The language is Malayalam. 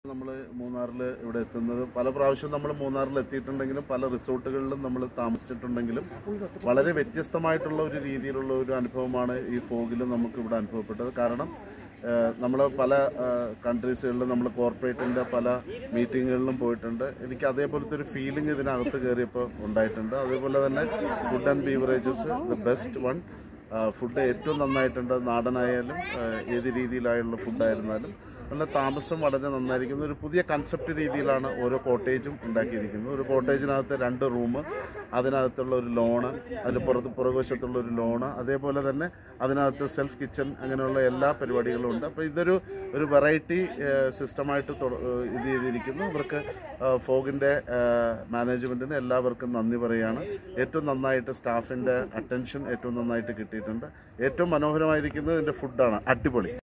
നമ്മൾ മൂന്നാറിൽ ഇവിടെ എത്തുന്നത് പല പ്രാവശ്യം നമ്മൾ മൂന്നാറിൽ എത്തിയിട്ടുണ്ടെങ്കിലും പല റിസോർട്ടുകളിലും നമ്മൾ താമസിച്ചിട്ടുണ്ടെങ്കിലും വളരെ വ്യത്യസ്തമായിട്ടുള്ള ഒരു രീതിയിലുള്ള ഒരു അനുഭവമാണ് ഈ ഫോഗിൽ നമുക്ക് ഇവിടെ അനുഭവപ്പെട്ടത് കാരണം നമ്മൾ പല കൺട്രീസുകളിലും നമ്മൾ കോർപ്പറേറ്റിൻ്റെ പല മീറ്റിങ്ങുകളിലും പോയിട്ടുണ്ട് എനിക്ക് അതേപോലത്തെ ഒരു ഫീലിംഗ് ഇതിനകത്ത് കയറിയപ്പോൾ ഉണ്ടായിട്ടുണ്ട് അതേപോലെ തന്നെ food and beverages the best one food ഏറ്റവും നന്നായിട്ടുണ്ട് നാടനായാലും ആ, ഏത് രീതിയിലായുള്ള ഫുഡായിരുന്നാലും നല്ല താമസം വളരെ നന്നായിരിക്കുന്നു ഒരു പുതിയ കൺസെപ്റ്റ് രീതിയിലാണ് ഓരോ കോട്ടേജും ഉണ്ടാക്കിയിരിക്കുന്നത് ഒരു കോട്ടേജിനകത്ത് രണ്ട് റൂം അതിനകത്തുള്ള ഒരു ലോണ് അതിന് പുറത്ത് പുറകുവശത്തുള്ള ഒരു ലോണ് അതേപോലെ തന്നെ അതിനകത്ത് സെൽഫ് കിച്ചൺ അങ്ങനെയുള്ള എല്ലാ പരിപാടികളും ഉണ്ട് അപ്പോൾ ഇതൊരു ഒരു വെറൈറ്റി സിസ്റ്റമായിട്ട് ഇത് ചെയ്തിരിക്കുന്നു ഇവർക്ക് ഫോഗിൻ്റെ മാനേജ്മെൻറ്റിന് എല്ലാവർക്കും നന്ദി പറയുകയാണ് ഏറ്റവും നന്നായിട്ട് സ്റ്റാഫിൻ്റെ അറ്റൻഷൻ ഏറ്റവും നന്നായിട്ട് കിട്ടിയിട്ടുണ്ട് ഏറ്റവും മനോഹരമായിരിക്കുന്നത് ഇതിൻ്റെ ഫുഡാണ് അടിപൊളി